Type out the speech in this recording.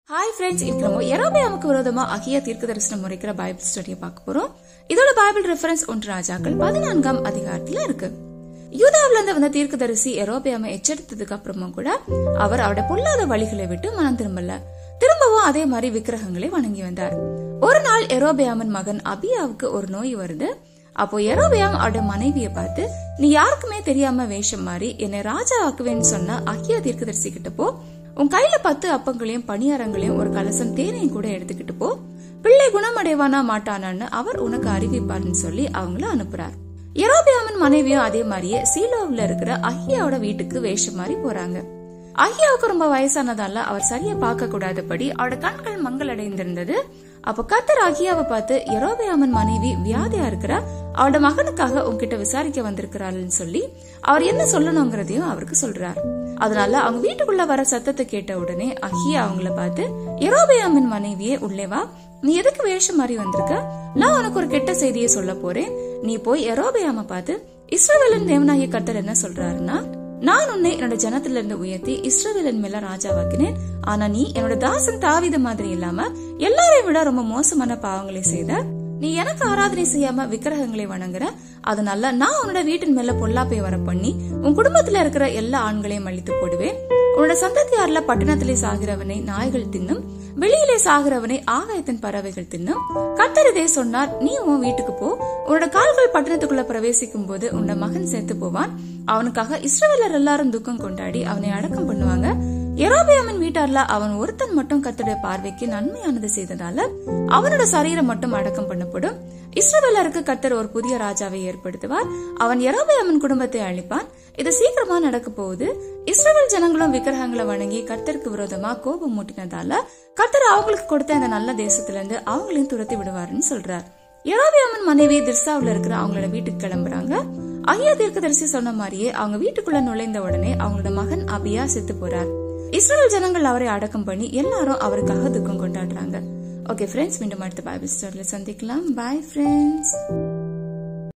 hi friends இப்போ நம்ம எரோபியாமுக்கு விரோதமா அகியா தீர்க்க தரிசனம் முறைக்கிற பைபிள் ஸ்டடியை பார்க்க போறோம் இதோட பைபிள் ரெஃபரன்ஸ் ஒன்று ராஜாக்கள் பதினான்காம் அதிகாரத்துல இருக்கு யூதாவில இருந்து வந்த தீர்க்கதரிசி எரோபியாம எச்சரித்ததுக்கு அப்புறமும் கூட அவர் அவருடைய பொல்லாத வழிகளை விட்டு மனம் திரும்பல திரும்பவும் அதே மாதிரி விக்கிரகங்களை வணங்கி வந்தார் ஒரு நாள் எரோபியாமின் மகன் அபியாவுக்கு ஒரு நோய் வருது அப்போ எரோபியாம் அவருடைய மனைவியை பார்த்து நீ யாருக்குமே தெரியாம வேஷம் மாறி என்னை ராஜா ஆக்குவேன்னு சொன்ன அகியா தீர்க்கதரிசி கிட்ட போ உன் கையில பத்து அப்பங்களையும் பணியாரங்களையும் ஒரு கலசம் தேனையும் கூட எடுத்துக்கிட்டு போ பிள்ளை குணமடைவானா மாட்டானான்னு அவர் உனக்கு அறிவிப்பார்னு சொல்லி அவங்கள அனுப்புறார் எரோபியாமின் மனைவியும் அதே மாதிரியே சீலோவில் இருக்கிற அஹியாவோட வீட்டுக்கு வேஷம் மாதிரி போறாங்க அஹியாவுக்கு ரொம்ப வயசானதால அவர் சரியா பார்க்க கூடாதபடி அவரோட கண்கள் மங்கள் அடைந்திருந்தது அப்ப கத்தர் அகியாவை பார்த்து எரோபியாமன் மனைவி வியாதியா இருக்கிற அவரோட மகனுக்காக உன்கிட்ட விசாரிக்க வந்திருக்கிறாள்னு சொல்லி அவர் என்ன சொல்லணுங்கிறதையும் அவருக்கு சொல்றார் அதனால அவங்க வீட்டுக்குள்ள வர சத்தத்தை கேட்ட உடனே அஹியா அவங்கள பார்த்து எரோபியாமின் மனைவியே உள்ளே வா நீ எதுக்கு வேஷம் மாறி வந்திருக்க நான் உனக்கு ஒரு கெட்ட செய்தியை சொல்ல போறேன் நீ போய் எரோபியாம பார்த்து இஸ்ரவேலன் தேவனாகிய கர்த்தர் என்ன சொல்றாருன்னா நான் உன்னை என்னோட ஜனத்துல இருந்து உயர்த்தி இஸ்ரவேலன் மேல ராஜாவாக்கினேன் ஆனா நீ என்னோட தாசன் தாவித மாதிரி இல்லாம எல்லாரையும் விட ரொம்ப மோசமான பாவங்களை செய்த நீ எனக்கு ஆராதனை செய்யாம விக்கிரகங்களை வணங்குற அதனால நான் உன்னோட வீட்டின் மேல பொல்லாப்பை வர பண்ணி உன் குடும்பத்துல இருக்கிற எல்லா ஆண்களையும் அழித்து போடுவேன் உன்னோட சந்ததியார்ல பட்டணத்திலே சாகிறவனை நாய்கள் தின்னும் வெளியிலே சாகிறவனை ஆகாயத்தின் பறவைகள் தின்னும் கத்தரிதே சொன்னார் நீ உன் வீட்டுக்கு போ உன்னோட கால்கள் பட்டணத்துக்குள்ள பிரவேசிக்கும் போது உன்னோட மகன் செத்து போவான் அவனுக்காக இஸ்ரவேலர் எல்லாரும் துக்கம் கொண்டாடி அவனை அடக்கம் பண்ணுவாங்க எரோபியாமின் வீட்டார்ல அவன் ஒருத்தன் மட்டும் கத்துடைய பார்வைக்கு நன்மையானது செய்ததால அவனோட சரீரம் மட்டும் அடக்கம் பண்ணப்படும் இஸ்ரவேலருக்கு கத்தர் ஒரு புதிய ராஜாவை ஏற்படுத்துவார் அவன் எரோபியாமின் குடும்பத்தை அழிப்பான் இது சீக்கிரமா நடக்க போகுது இஸ்ரவேல் ஜனங்களும் விக்கிரகங்களை வணங்கி கத்தருக்கு விரோதமா கோபம் மூட்டினதால கத்தர் அவங்களுக்கு கொடுத்த இந்த நல்ல தேசத்துல இருந்து அவங்களையும் துரத்தி விடுவாருன்னு சொல்றார் எரோபியாமன் மனைவி திர்சாவுல இருக்கிற அவங்களோட வீட்டுக்கு கிளம்புறாங்க அகியா தீர்க்கதரிசி சொன்ன மாதிரியே அவங்க வீட்டுக்குள்ள நுழைந்த உடனே அவங்களோட மகன் அபியா செத்து போறார் இஸ்ரேல் ஜனங்கள் அவரை அடக்கம் பண்ணி எல்லாரும் அவருக்காக துக்கம் கொண்டாடுறாங்க ஓகே ஃப்ரெண்ட்ஸ் மீண்டும் அடுத்த பைபிள் ஸ்டோரியில் சந்திக்கலாம் பாய் ஃப்ரெண்ட்ஸ்